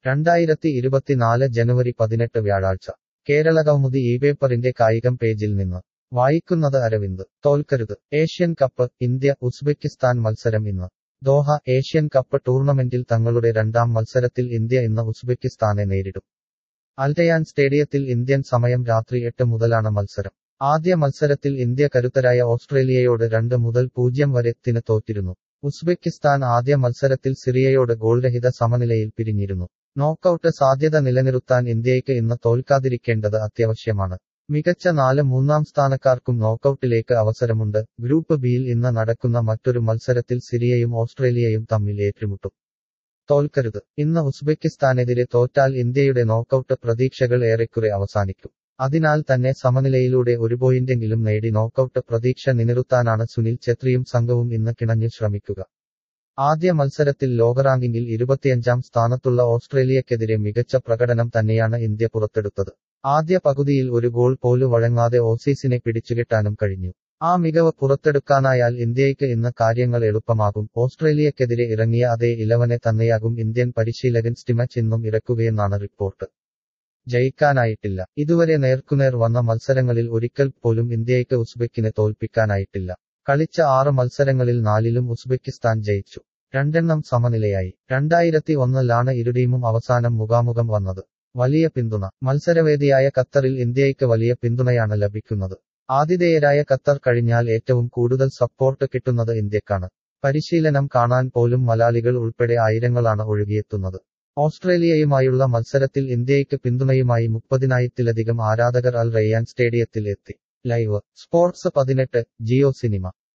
രണ്ടായിരത്തി ഇരുപത്തിനാല് ജനുവരി പതിനെട്ട് വ്യാഴാഴ്ച കേരള കൗമുദി ഈ പേപ്പറിന്റെ കായികം പേജിൽ നിന്ന് വായിക്കുന്നത് അരവിന്ദ് തോൽക്കരുത് ഏഷ്യൻ കപ്പ് ഇന്ത്യ ഉസ്ബെക്കിസ്ഥാൻ മത്സരം ഇന്ന് ദോഹ ഏഷ്യൻ കപ്പ് ടൂർണമെന്റിൽ തങ്ങളുടെ രണ്ടാം മത്സരത്തിൽ ഇന്ത്യ ഇന്ന് ഉസ്ബെക്കിസ്ഥാനെ നേരിടും അൽറ്റയാൻ സ്റ്റേഡിയത്തിൽ ഇന്ത്യൻ സമയം രാത്രി എട്ട് മുതലാണ് മത്സരം ആദ്യ മത്സരത്തിൽ ഇന്ത്യ കരുത്തരായ ഓസ്ട്രേലിയയോട് രണ്ട് മുതൽ പൂജ്യം വരെ ത്തിന് തോറ്റിരുന്നു ഉസ്ബെക്കിസ്ഥാൻ ആദ്യ മത്സരത്തിൽ സിറിയയോട് ഗോൾരഹിത സമനിലയിൽ പിരിഞ്ഞിരുന്നു നോക്കൌട്ട് സാധ്യത നിലനിർത്താൻ ഇന്ത്യയ്ക്ക് ഇന്ന് തോൽക്കാതിരിക്കേണ്ടത് അത്യാവശ്യമാണ് മികച്ച നാല് മൂന്നാം സ്ഥാനക്കാർക്കും നോക്കൌട്ടിലേക്ക് അവസരമുണ്ട് ഗ്രൂപ്പ് ബിയിൽ ഇന്ന് നടക്കുന്ന മറ്റൊരു മത്സരത്തിൽ സിറിയയും ഓസ്ട്രേലിയയും തമ്മിൽ ഏറ്റുമുട്ടും തോൽക്കരുത് ഇന്ന് ഉസ്ബെക്കിസ്ഥാനെതിരെ തോറ്റാൽ ഇന്ത്യയുടെ നോക്കൌട്ട് പ്രതീക്ഷകൾ ഏറെക്കുറെ അവസാനിക്കും അതിനാൽ തന്നെ സമനിലയിലൂടെ ഒരു പോയിന്റെങ്കിലും നേടി നോക്കൌട്ട് പ്രതീക്ഷ നിലനിർത്താനാണ് സുനിൽ ഛത്രിയും സംഘവും ഇന്ന് കിണഞ്ഞു ശ്രമിക്കുക ആദ്യ മത്സരത്തിൽ ലോകറാങ്കിങ്ങിൽ ഇരുപത്തിയഞ്ചാം സ്ഥാനത്തുള്ള ഓസ്ട്രേലിയക്കെതിരെ മികച്ച പ്രകടനം തന്നെയാണ് ഇന്ത്യ പുറത്തെടുത്തത് ആദ്യ പകുതിയിൽ ഒരു ഗോൾ പോലും വഴങ്ങാതെ ഓസീസിനെ പിടിച്ചുകെട്ടാനും കഴിഞ്ഞു ആ മികവ് പുറത്തെടുക്കാനായാൽ ഇന്ത്യയ്ക്ക് ഇന്ന് കാര്യങ്ങൾ എളുപ്പമാകും ഓസ്ട്രേലിയക്കെതിരെ ഇറങ്ങിയ അതേ ഇലവനെ തന്നെയാകും ഇന്ത്യൻ പരിശീലകൻ സ്റ്റിമച്ച് ഇന്നും ഇറക്കുകയെന്നാണ് റിപ്പോർട്ട് ജയിക്കാനായിട്ടില്ല ഇതുവരെ നേർക്കുനേർ വന്ന മത്സരങ്ങളിൽ ഒരിക്കൽ പോലും ഇന്ത്യയ്ക്ക് ഉസ്ബെക്കിനെ തോൽപ്പിക്കാനായിട്ടില്ല കളിച്ച ആറ് മത്സരങ്ങളിൽ നാലിലും ഉസ്ബെക്കിസ്ഥാൻ ജയിച്ചു രണ്ടെണ്ണം സമനിലയായി രണ്ടായിരത്തി ഒന്നിലാണ് ഇരു ടീമും അവസാനം മുഖാമുഖം വന്നത് വലിയ പിന്തുണ മത്സരവേദിയായ ഖത്തറിൽ ഇന്ത്യയ്ക്ക് വലിയ പിന്തുണയാണ് ലഭിക്കുന്നത് ആതിഥേയരായ ഖത്തർ കഴിഞ്ഞാൽ ഏറ്റവും കൂടുതൽ സപ്പോർട്ട് കിട്ടുന്നത് ഇന്ത്യക്കാണ് പരിശീലനം കാണാൻ പോലും മലയാളികൾ ഉൾപ്പെടെ ആയിരങ്ങളാണ് ഒഴുകിയെത്തുന്നത് ഓസ്ട്രേലിയയുമായുള്ള മത്സരത്തിൽ ഇന്ത്യയ്ക്ക് പിന്തുണയുമായി മുപ്പതിനായിരത്തിലധികം ആരാധകർ അൽ റയ്യാൻ സ്റ്റേഡിയത്തിൽ എത്തി ലൈവ് സ്പോർട്സ് പതിനെട്ട് ജിയോ സിനിമ